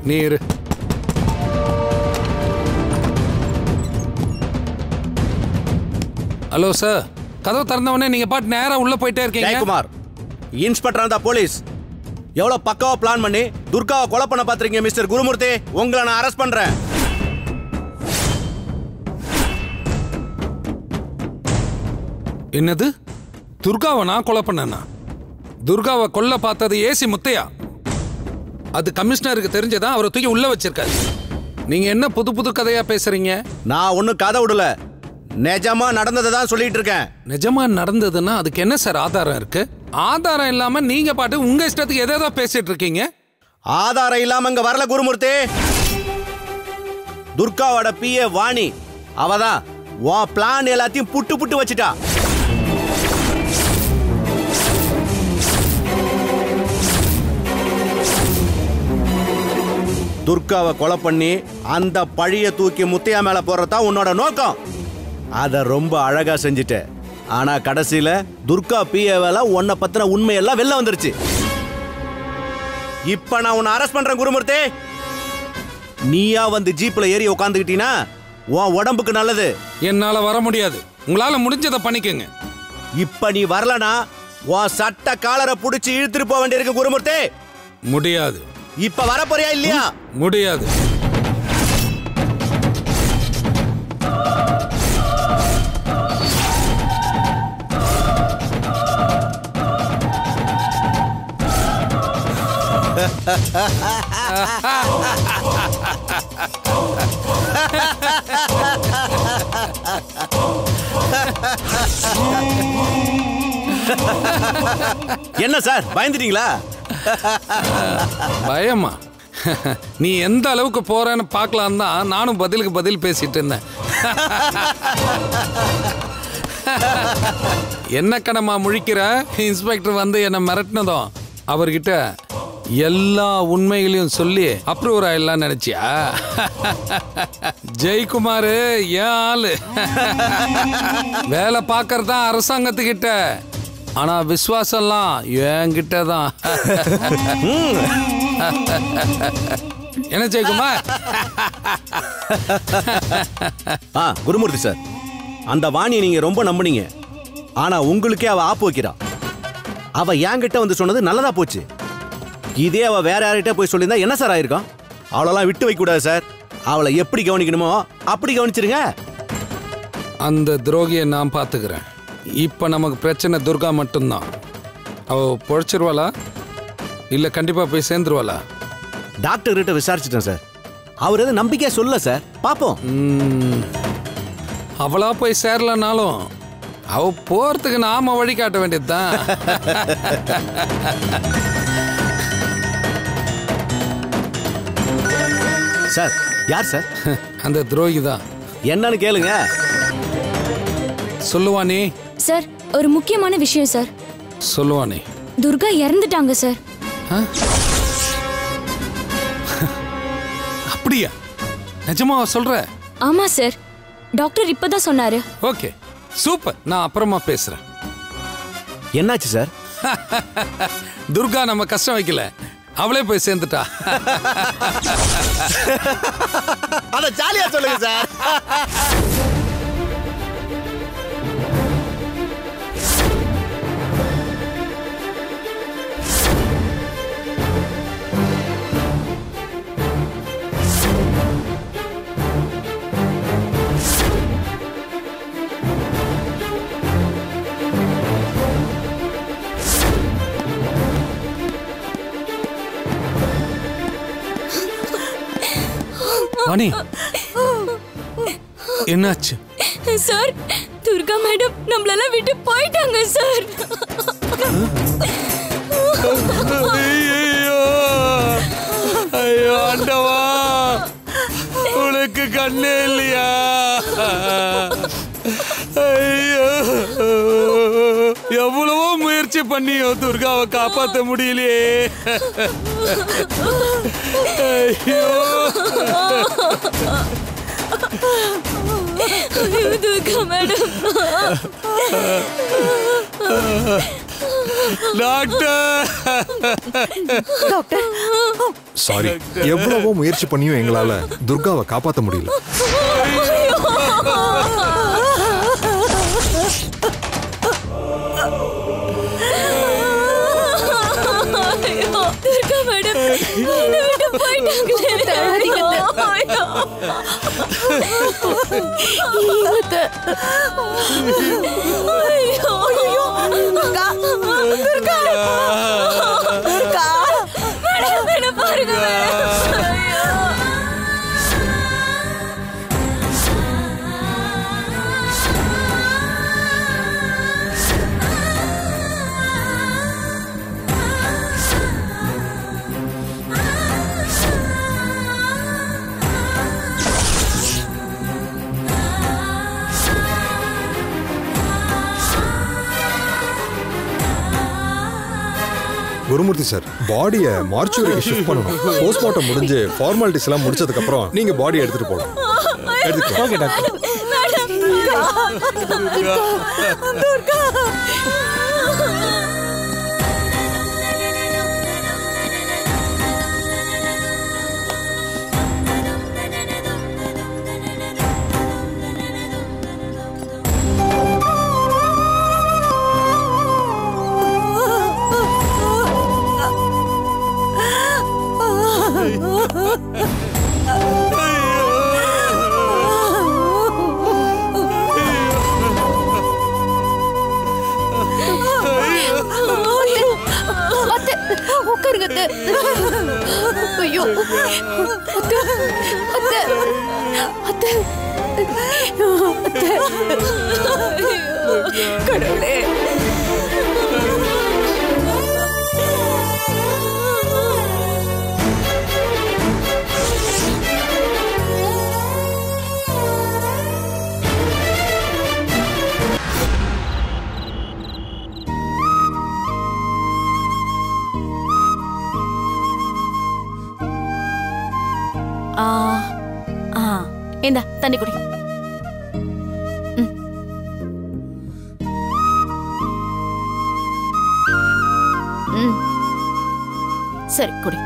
நீ இரு hello sir கதவு திறந்தவொடனே நீங்க பாட்டு நேரா உள்ள போயிட்டே இருக்கீங்க ஜெயக்குமார் இன்ஸ்பெக்டர் அந்த போலீஸ் எவ்வளவு பக்காவா பிளான் பண்ணி துர்காவை கொலை பண்ண பாத்திருக்கீங்க மிஸ்டர் குருமூர்த்தி உங்களை நான் அரெஸ்ட் பண்றேன் என்னது துர்காவை நான் கொலை பண்ணனா துர்காவை கொல்ல பார்த்தது ஏசி முத்தையா அது கமிஷனருக்கு தெரிஞ்சதா அவரை தூக்கி உள்ள வச்சிருக்காரு நீங்க என்ன புது புது கதையா பேசுறீங்க நான் ஒன்னும் கதை விடல நிஜமா நடந்ததை தான் சொல்லிட்டு இருக்கேன் நிஜமா நடந்ததுன்னா அதுக்கு என்ன சார் ஆதாரம் இருக்கு ஆதாரம் இல்லாம நீங்க பாட்டு உங்க இஷ்டத்துக்கு எதேதோ பேசிட்டு இருக்கீங்க ஆதாரம் இல்லாம இங்க வரல குருமூர்த்தி துர்காவோட பிஏ வாணி அவதான் உன் பிளான் எல்லாத்தையும் புட்டு புட்டு வச்சிட்டா துர்காவை கொலை பண்ணி அந்த பழிய தூக்கி முத்தையா மேல போறதா உன்னோட நோக்கம் அத ரொம்ப அழகா செஞ்சுட்ட ஆனா கடைசியில துர்கா பிஏ வேலை உன்னை பத்தின உண்மையெல்லாம் வெளில வந்துருச்சு இப்ப நான் உன்னை அரெஸ்ட் பண்றேன் குருமூர்த்தி நீயா வந்து ஜீப்ல ஏறி உட்காந்துக்கிட்டீனா உன் உடம்புக்கு நல்லது என்னால வர முடியாது உங்களால முடிஞ்சதை பண்ணிக்கங்க இப்ப நீ வரலனா உன் சட்ட காலரை புடிச்சு இழுத்துட்டு போக வேண்டியிருக்கு குருமூர்த்தி முடியாது இப்ப வர போறியா இல்லையா முடியாது என்ன சார் பயந்துட்டீங்களா பயமா நீ எந்த அளவுக்கு போறேன்னு பார்க்கலாம் தான் நானும் பதிலுக்கு பதில் பேசிட்டு இருந்தேன் என்ன கணமா முழிக்கிற இன்ஸ்பெக்டர் வந்து என்னை மிரட்டினதும் அவர்கிட்ட எல்லா உண்மைகளையும் சொல்லி அப்ரூவர் ஆயிடலாம் நினைச்சியா ஜெயக்குமார் ஏன் ஆளு வேலை பார்க்கறது தான் அரசாங்கத்துக்கிட்ட ஆனா விசுவாசம்லாம் என்கிட்ட தான் என்ன ஜெயக்குமார் ஆ குருமூர்த்தி சார் அந்த வாணியை நீங்க ரொம்ப நம்புனீங்க ஆனா உங்களுக்கே அவ ஆப்பு வைக்கிறா அவ என்கிட்ட வந்து சொன்னது நல்லதா போச்சு இதே அவ வேற யார்கிட்ட போய் சொல்லியிருந்தா என்ன சார் ஆயிருக்கும் அவளெல்லாம் விட்டு வைக்க கூடாது சார் அவளை எப்படி கவனிக்கணுமோ அப்படி கவனிச்சிருங்க அந்த துரோகியை நான் பார்த்துக்கிறேன் இப்போ நமக்கு பிரச்சனை துர்கா மட்டும்தான் அவ பொழைச்சிருவாளா இல்லை கண்டிப்பாக போய் சேர்ந்துருவாளா டாக்டர் கிட்ட விசாரிச்சிட்டேன் சார் அவர் எதுவும் நம்பிக்கையா சொல்ல சார் பாப்போம் ம், அவளா போய் சேரலனாலும் அவ போறதுக்கு நாம வழி காட்ட வேண்டியதுதான் சார் யார் சார் அந்த துரோகி தான் என்னன்னு கேளுங்க சொல்லுவானே சார் ஒரு முக்கியமான விஷயம் சார் சொல்லுவானே துர்கா இறந்துட்டாங்க சார் அப்படியா நிஜமா சொல்ற ஆமா சார் டாக்டர் இப்பதான் சொன்னாரு ஓகே சூப்பர் நான் அப்புறமா பேசுறேன் என்னாச்சு சார் துர்கா நம்ம கஷ்டம் வைக்கல அவளே போய் சேர்ந்துட்டா அத ஜாலியா சொல்லுங்க சார் மணி என்னாச்சு சார் துர்கா மேடம் நம்மளெல்லாம் விட்டு போயிட்டாங்க சார் ஐயோ ஐயோ ஆண்டவா உனக்கு கண்ணே இல்லையா ஐயோ எவ்வளவோ முயற்சி பண்ணியோ துர்காவை காப்பாத்த முடியலையே ஐயோ Durga madam doctor doctor sorry எவ்வளவோ முயற்சி பண்ணியும் எங்களால துர்காவை காப்பாத்த முடியல ஐயோ, துர்கா மேடம் என்னை விட்டு போயிட்டாங்களே ஐயோ. ஐயோ. துர்கா துர்கா துர்கா மேடம், என்னை பாருங்க மேடம். ஐயோ. குருமூர்த்தி சார் பாடியை மார்ச்சுவரிக்கு ஷிஃப்ட் பண்ணணும் போஸ்ட்மார்ட்டம் முடிஞ்சு ஃபார்மாலிட்டிஸ் எல்லாம் முடிச்சதுக்கு அப்புறம் நீங்க பாடி எடுத்துட்டு போகலாம் எடுத்துக்கலாம் ஓகே டாக்டர் அத்தை, உட்காருங்க அத்தை. ஐயோ அத்தை, அத்தை, அத்தை. அத்தை. கடவுளே ஆ ஆ இந்தா தண்ணி குடி ம். ம். சரி குடி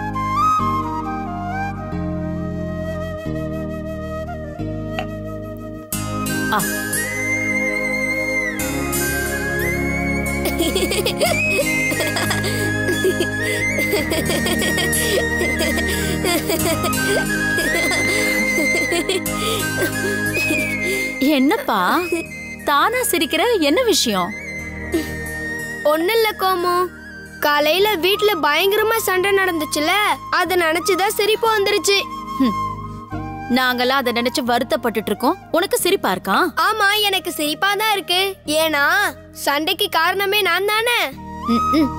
ஆ என்னப்பா தானா சிரிக்கிற என்ன விஷயம் ஒன்னும் இல்ல கோமு காலையில வீட்ல பயங்கரமா சண்டை நடந்துச்சுல அத நினைச்சுதான் சிரிப்பு வந்துருச்சு நாங்கெல்லாம் அதை நினைச்சு வருத்தப்பட்டுட்டு இருக்கோம் உனக்கு சிரிப்பா இருக்கா ஆமா எனக்கு சிரிப்பா தான் இருக்கு ஏன்னா சண்டைக்கு காரணமே நான் தானே ம், ம்.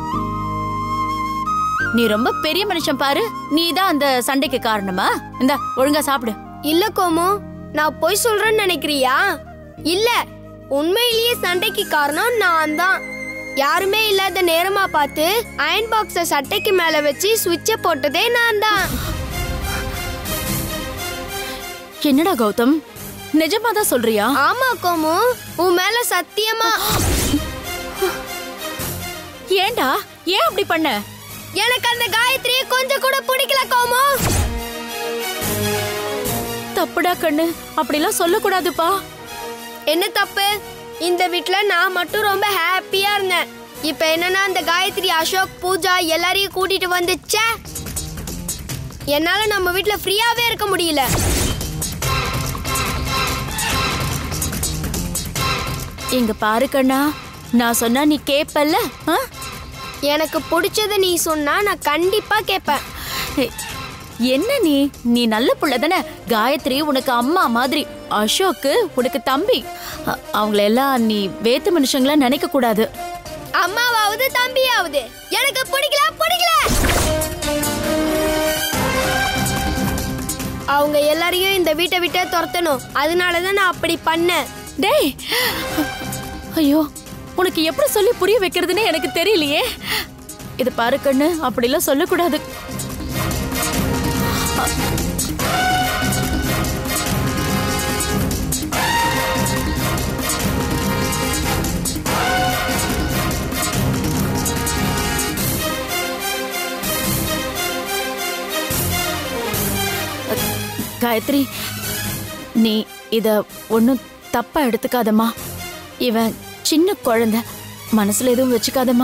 நீ ரொம்ப பெரிய மனுஷன் பாரு நீ தான் அந்த சண்டைக்கு காரணமா இந்த ஒழுங்கா சாப்பிடு இல்ல கோமு நான் பொய் சொல்றேன்னு நினைக்கிறியா இல்ல உண்மையிலேயே சண்டைக்கு காரணம் நான் தான் யாருமே இல்லாத நேரமா பார்த்து அயன் பாக்ஸ சட்டைக்கு மேல வச்சு சுவிட்ச போட்டதே நான் தான் என்னடா கௌதம் நிஜமா தான் சொல்றியா ஆமா கோமு உன் மேல சத்தியமா ஏன்டா ஏன் அப்படி பண்ண எனக்கு அந்த காயத்ரியை கொஞ்சம் கூட பிடிக்கல கோமு தப்புடா கண்ணு அப்படிலாம் சொல்லக்கூடாதுப்பா என்ன தப்பு இந்த வீட்ல நான் மட்டும் ரொம்ப ஹாப்பியா இருந்தேன் இப்ப என்னன்னா அந்த காயத்ரி அசோக் பூஜா எல்லாரையும் கூட்டிட்டு வந்துச்சே என்னால நம்ம வீட்ல ஃப்ரீயாவே இருக்க முடியல இங்க பாரு கண்ணா நான் சொன்னா நீ கேப்பல்ல ஆ? எனக்கு பிடிச்சத நீ சொன்னா நான் கண்டிப்பா கேட்பேன் ஏய், என்ன நீ நீ நல்ல புள்ள தானே காயத்ரி உனக்கு அம்மா மாதிரி அசோக்கு உனக்கு தம்பி அ- அவங்கள எல்லாம் நீ வேத்து மனுஷங்களா நினைக்க கூடாது அம்மாவாவது தம்பியாவது எனக்கு பிடிக்கல பிடிக்கல அவங்க எல்லாரையும் இந்த வீட்டை விட்டே துரத்தணும் அதனால தான் நான் அப்படி பண்ணேன் டேய் ஐயோ உனக்கு எப்படி சொல்லி புரிய வைக்கிறதுன்னு எனக்கு தெரியலையே இது பாரு கண்ணு அப்படிலாம் சொல்லக்கூடாது காயத்ரி நீ இத ஒன்றும் தப்பா எடுத்துக்காதம்மா இவன் சின்ன குழந்தை மனசுல எதுவும் வச்சுக்காதம்மா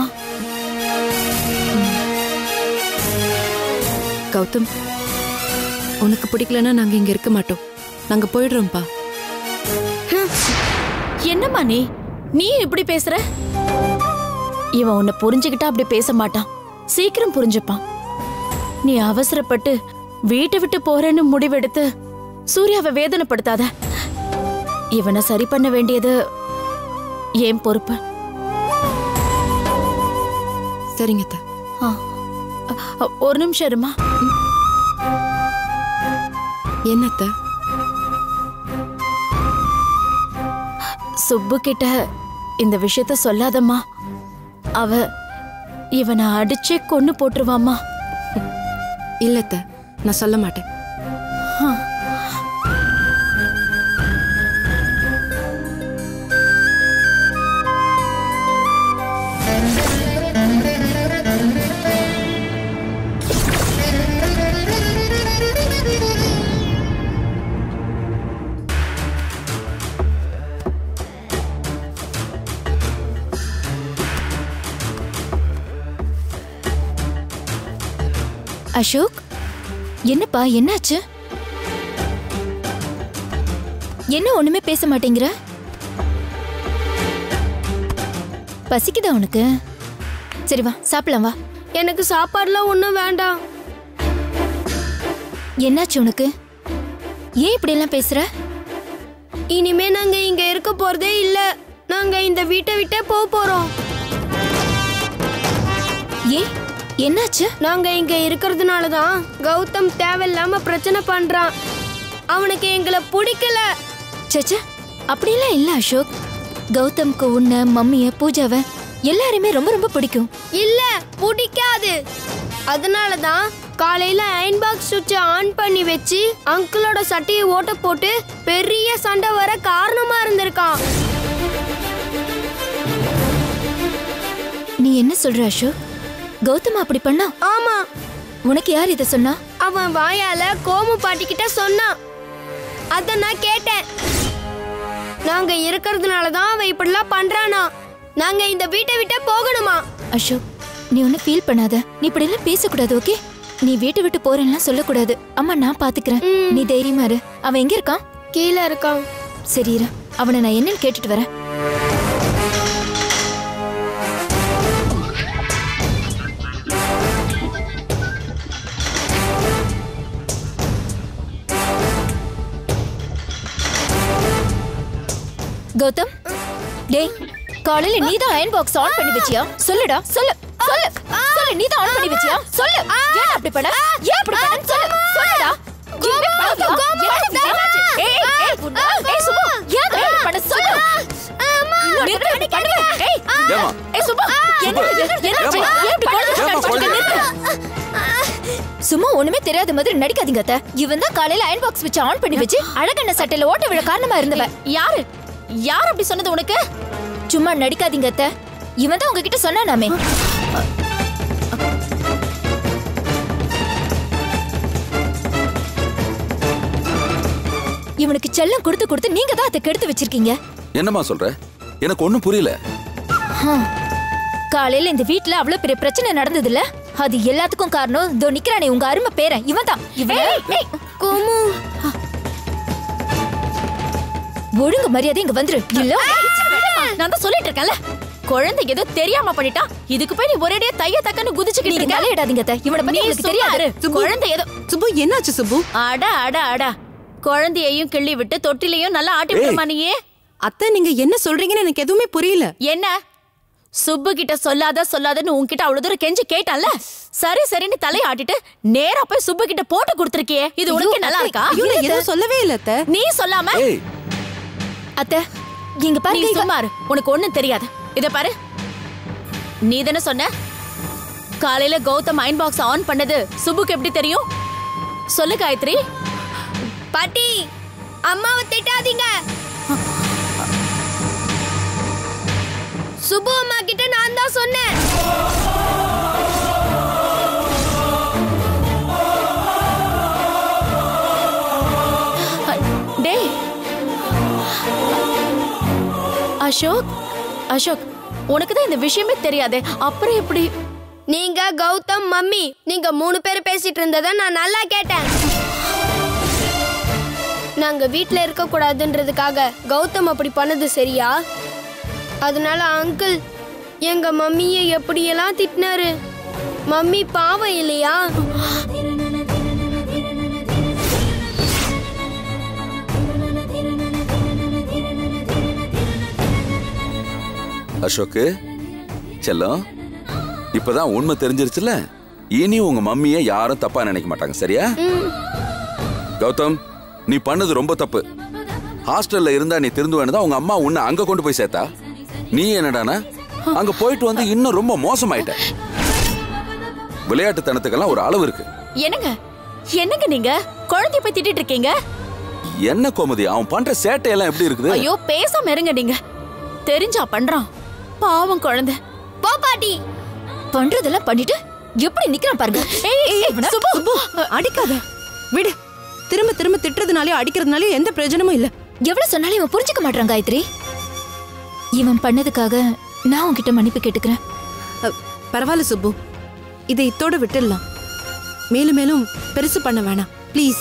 கௌதம் உனக்கு பிடிக்கலன்னா நாங்க இங்க இருக்க மாட்டோம் நாங்க போயிடுறோம்ப்பா என்னம்மா நீ நீ இப்படி பேசுற இவன் உன்னை புரிஞ்சுக்கிட்டா அப்படி பேச மாட்டான் சீக்கிரம் புரிஞ்சுப்பான் நீ அவசரப்பட்டு வீட்டை விட்டு போறேன்னு முடிவெடுத்து சூர்யாவை வேதனைப்படுத்தாத இவனை சரி பண்ண வேண்டியது ஏன் பொறுப்பு சரிங்க அத்தை. ஆ. அ, ஒரு நிமிஷம் இருமா என்ன அத்தை? சுப்பு கிட்ட இந்த விஷயத்த சொல்லாதம்மா அவ இவனை அடிச்சே கொன்னு போட்டுருவாம்மா இல்ல அத்தை, நான் சொல்ல மாட்டேன் அசோக் என்னப்பா என்னாச்சு என்ன ஒண்ணுமே பேச மாட்டேங்கிற பசிக்குதா உனக்கு சரி வா சாப்பிடலாம் வா எனக்கு சாப்பாடுலாம் ஒன்றும் வேண்டாம் என்னாச்சு உனக்கு ஏன் இப்படி எல்லாம் பேசுற இனிமே நாங்க இங்க இருக்க போறதே இல்ல நாங்க இந்த வீட்டை விட்டே போக போறோம் ஏன் என்னாச்சு நாங்க இங்க இருக்கிறதுனால தான் கௌதம் தேவையில்லாம பிரச்சனை பண்றான் அவனுக்கு எங்களை பிடிக்கல சச்சா அப்படியெல்லாம் இல்ல அசோக் கௌதம்க்கு உன்னை மம்மிய பூஜாவை எல்லாருமே ரொம்ப ரொம்ப பிடிக்கும் இல்ல பிடிக்காது அதனால தான் காலையில அயன் பாக்ஸ் சுவிட்சை ஆன் பண்ணி வச்சு அங்கிளோட சட்டையை ஓட்ட போட்டு பெரிய சண்டை வர காரணமா இருந்திருக்கான் நீ என்ன சொல்ற அசோக் கௌதம் அப்படி பண்ணா ஆமா உனக்கு யார் இதை சொன்னா அவன் வாயால கோமு பாட்டிக்கிட்ட சொன்னான் அத நான் கேட்டேன் நாங்க இருக்கிறதுனால தான் அவன் இப்படிலாம் பண்றானா நாங்க இந்த வீட்டை விட்டு போகணுமா அசோக் நீ ஒன்னும் ஃபீல் பண்ணாத நீ இப்படி எல்லாம் பேசக்கூடாது ஓகே நீ வீட்டை விட்டு போறேன்னா சொல்லக்கூடாது அம்மா நான் பாத்துக்கிறேன் நீ தைரியமா இரு அவன் எங்க இருக்கான் கீழே இருக்கான் சரி இரு அவனை நான் என்னன்னு கேட்டுட்டு வரேன் கௌதம் டேய் காலையில நீ தான் அயன் பாக்ஸ் ஆன் பண்ணி வச்சியா சொல்லுடா சொல்லு சொல்லு சொல்லு நீ தான் ஆன் பண்ணி வச்சியா சொல்லு ஏன் அப்படி பண்ண ஏன் அப்படி பண்ண சொல்லு சொல்லுடா என்ன பண்ணியா? என்ன என்னாச்சு? ஏய், ஏய், ஏய், சுப்பு, ஏன் அதை இப்படி பண்ண? சொல்லு. இன்னொரு தடவை இப்படி பண்ணுவ? ஏய், ஏம்மா? ஏய், சுப்பு, என்ன இது? என்னாச்சு? ஏம்மா? ஏன் இப்படி குழந்தை ஏம்மா, கடிச்சிட்டு குழந்தை? நிறுத்து. சும்மா ஒண்ணுமே தெரியாத மாதிரி நடிக்காதீங்க அத்தை இவன் தான் காலையில அயன் பாக்ஸ் வச்சு ஆன் பண்ணி வச்சு அழகண்ண சட்டையில ஓட்ட விழ காரணமா இருந்தவ யாரு யார் அப்படி சொன்னது உனக்கு சும்மா நடிக்காதீங்க அத்தை இவன் தான் உங்ககிட்ட சொன்னானாமே இவனுக்கு செல்லம் கொடுத்து கொடுத்து நீங்க தான் அதை கெடுத்து வச்சிருக்கீங்க என்னம்மா சொல்ற எனக்கு ஒண்ணும் புரியல காலையில இந்த வீட்ல அவ்வளவு பெரிய பிரச்சனை நடந்ததுல அது எல்லாத்துக்கும் காரணம் இதோ நிக்கிறானே உங்க அருமை பேரன் இவன் தான் இவன் கோமு ஒழுங்கு மரியாதை இங்க வந்துரு இல்ல நான் தான் சொல்லிட்டு இருக்கேன்ல குழந்தை ஏதோ தெரியாம பண்ணிட்டா இதுக்கு போய் நீ ஒரேடியா தைய தக்கன்னு குதிச்சுக்கிட்டு நீங்க தலையிடாதீங்க அத்தை. இவனை பத்தி உங்களுக்கு தெரியாது குழந்தை ஏதோ சுப்பு என்னாச்சு சுப்பு அட அட அட குழந்தையையும் கிள்ளி விட்டு தொட்டிலையும் நல்லா ஆட்டி விடுமா நீயே அத்தை நீங்க என்ன சொல்றீங்கன்னு எனக்கு எதுவுமே புரியல என்ன சுப்பு கிட்ட சொல்லாத சொல்லாதன்னு உன்கிட்ட அவ்வளவு தூரம் கெஞ்சி கேட்டான்ல சரி சரின்னு தலையாட்டிட்டு நேரா போய் சுப்பு கிட்ட போட்டு கொடுத்துருக்கியே இது உனக்கு நல்லா இருக்கா ஐயோ, நான் எதுவும் சொல்லவே இல்ல அத்தை நீ சொல்லாம ஏய் அத்தை இங்க பாரு நீ சும்மா இரு. உனக்கு ஒண்ணும் தெரியாது இத பாரு நீ தானே சொன்ன காலையில கௌதம் அயன் பாக்ஸ் ஆன் பண்ணது சுப்புக்கு எப்படி தெரியும் சொல்லு காயத்ரி பாட்டி அம்மாவை திட்டாதீங்க சுபு அம்மா கிட்ட நான் தான் சொன்னேன் அசோக் அசோக் உனக்கு தான் இந்த விஷயமே தெரியாதே அப்புறம் எப்படி நீங்க கௌதம் மம்மி நீங்க மூணு பேர் பேசிட்டு இருந்ததை நான் நல்லா கேட்டேன் நாங்க வீட்ல இருக்க கூடாதுன்றதுக்காக கௌதம் அப்படி பண்ணது சரியா அதனால அங்கிள் எங்க மம்மியை எப்படியெல்லாம் திட்டினாரு மம்மி பாவம் இல்லையா அசோக்கு செல்லம் இப்பதான் உண்மை தெரிஞ்சிருச்சுல இனி உங்க மம்மிய யாரும் தப்பா நினைக்க மாட்டாங்க சரியா கௌதம் நீ பண்ணது ரொம்ப தப்பு ஹாஸ்டல்ல இருந்தா நீ திருந்துவேன்னு உங்க அம்மா உன்னை அங்க கொண்டு போய் சேர்த்தா நீ என்னடானா அங்க போயிட்டு வந்து இன்னும் ரொம்ப மோசமாயிட்ட விளையாட்டுத்தனத்துக்கெல்லாம் ஒரு அளவு இருக்கு என்னங்க என்னங்க நீங்க குழந்தைய போய் திட்டிட்டு இருக்கீங்க என்ன கோமதி அவன் பண்ற சேட்டையெல்லாம் எப்படி இருக்குது ஐயோ பேசாம இருங்க நீங்க தெரிஞ்சா பண்றான் பாவம் குழந்தை போ பாட்டி பண்றதெல்லாம் பண்ணிட்டு எப்படி நிக்கிறான் பாருங்க ஏய், ஏய், சுப்பு, சுப்பு. அடிக்காத விடு திரும்ப திரும்ப திட்டுறதுனாலயும் அடிக்கிறதுனாலயும் எந்த பிரயோஜனமும் இல்ல எவ்வளவு சொன்னாலும் இவன் புரிஞ்சுக்க மாட்டான் காயத்ரி இவன் பண்ணதுக்காக நான் உன்கிட்ட மன்னிப்பு கேட்டுக்கிறேன் அ, பரவாயில்ல சுப்பு இதை இத்தோட விட்டுடலாம் மேலும் மேலும் பெருசு பண்ண வேணாம் ப்ளீஸ்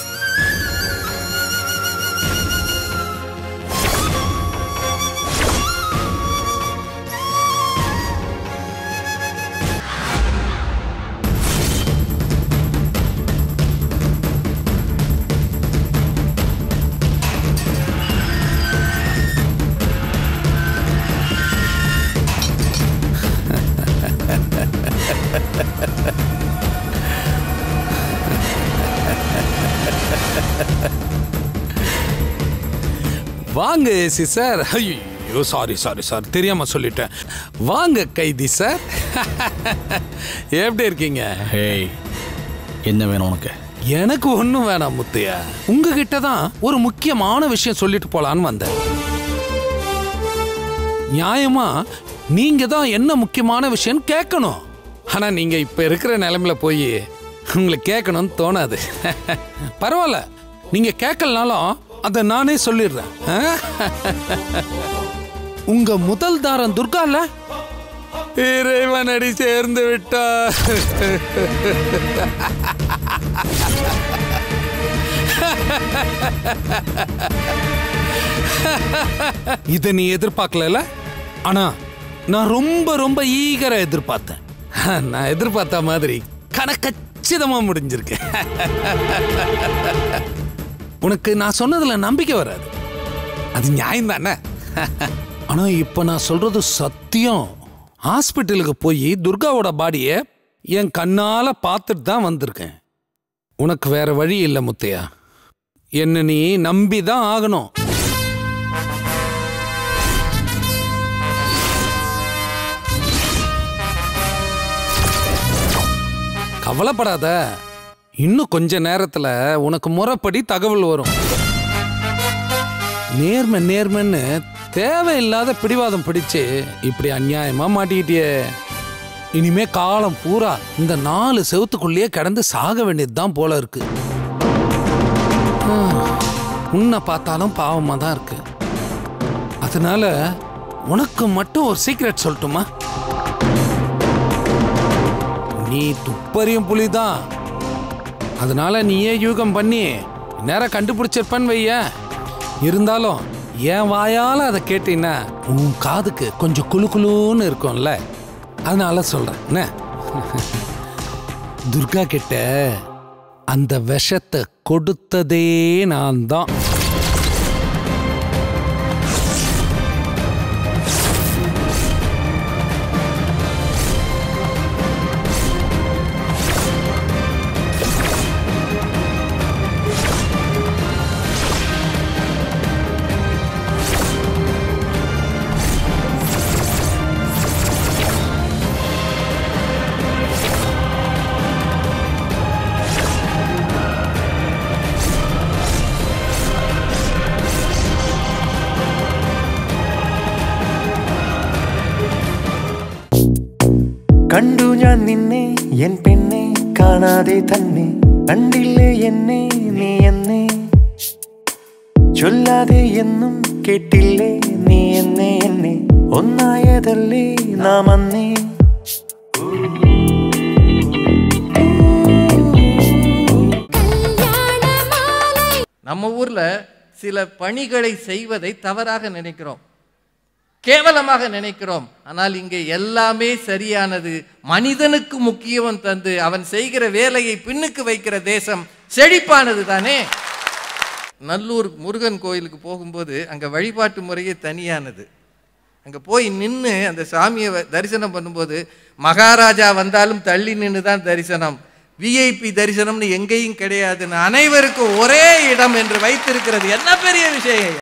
வாங்க ஏசி சார் ஐயோ சாரி சாரி சார் தெரியாம சொல்லிட்டேன் வாங்க கைதி சார் எப்படி இருக்கீங்க ஹேய் என்ன வேணும் உனக்கு எனக்கு ஒன்றும் வேணாம் முத்தையா உங்ககிட்ட தான் ஒரு முக்கியமான விஷயம் சொல்லிட்டு போலான்னு வந்தேன் நியாயமா நீங்க தான் என்ன முக்கியமான விஷயம் கேட்கணும் ஆனா நீங்க இப்ப இருக்கிற நிலைமையில போய் உங்களுக்கு கேட்கணும்னு தோணாது பரவாயில்ல நீங்க கேட்கலனாலும் அதை நானே சொல்லிடுறேன் ஆ? உங்க முதல் தாரம் துர்கால இறைவனடி சேர்ந்து விட்டா இதை நீ எதிர்பார்க்கல ஆனா நான் ரொம்ப ரொம்ப ஈகரா எதிர்பார்த்தேன் நான் எதிர்பார்த்த மாதிரி கணக்கச்சிதமா முடிஞ்சிருக்கு உனக்கு நான் சொன்னதுல நம்பிக்கை வராது அது நியாயம் தானே ஆனா இப்ப நான் சொல்றது சத்தியம் ஹாஸ்பிட்டலுக்கு போய் துர்காவோட பாடியை என் கண்ணால பார்த்துட்டு தான் வந்திருக்கேன் உனக்கு வேற வழி இல்லை முத்தையா என்ன நீ நம்பி தான் ஆகணும் கவலைப்படாத இன்னும் கொஞ்ச நேரத்துல உனக்கு முறைப்படி தகவல் வரும் நேர்மை நேர்மைன்னு தேவையில்லாத பிடிவாதம் பிடிச்சு இப்படி அநியாயமா மாட்டிக்கிட்டியே இனிமே காலம் பூரா இந்த நாலு செவுத்துக்குள்ளேயே கிடந்து சாக வேண்டியதுதான் போல இருக்கு ஹம், உன்னை பார்த்தாலும் பாவமா தான் இருக்கு அதனால உனக்கு மட்டும் ஒரு சீக்ரெட் சொல்லட்டுமா நீ துப்பறியும் புலிதான் அதனால நீயே யூகம் பண்ணி நேரம் கண்டுபிடிச்சிருப்பன்னு வைய இருந்தாலும் என் வாயால அதை கேட்டீங்கன்னா உன் காதுக்கு கொஞ்சம் குளு குளுன்னு இருக்கும்ல அதனால சொல்றேன் என்ன துர்கா கிட்ட அந்த விஷத்தை கொடுத்ததே நான் தான் കണ്ടു ഞാൻ നിന്നെ എൻ പെണ്ണെ കാണാതെ തന്നെ കണ്ടില്ലേ എന്നെ നീ എന്നെ ചൊല്ലാതെ എന്നും കേട്ടില്ലേ നീ എന്നെ ಎನ್ನೆ ಎನ್ನೆ ಒನ್ನಾಯದಲ್ಲಿ ನಾ ಮನ್ನೆ நம்ம ஊர்ல சில பணிகளை செய்வதை தவறாக நினைக்கிறோம் கேவலமாக நினைக்கிறோம் ஆனால் இங்கே எல்லாமே சரியானது மனிதனுக்கு முக்கியம் தந்து அவன் செய்கிற வேலையை பின்னுக்கு வைக்கிற தேசம் செழிப்பானது தானே நல்லூர் முருகன் கோயிலுக்கு போகும்போது அங்கே வழிபாட்டு முறையே தனியானது அங்கே போய் நின்று அந்த சாமியை வ- தரிசனம் பண்ணும்போது மகாராஜா வந்தாலும் தள்ளி நின்று தான் தரிசனம் விஐபி தரிசனம்னு எங்கேயும் கிடையாதுன்னு அனைவருக்கும் ஒரே இடம் என்று வைத்திருக்கிறது என்ன பெரிய விஷயம்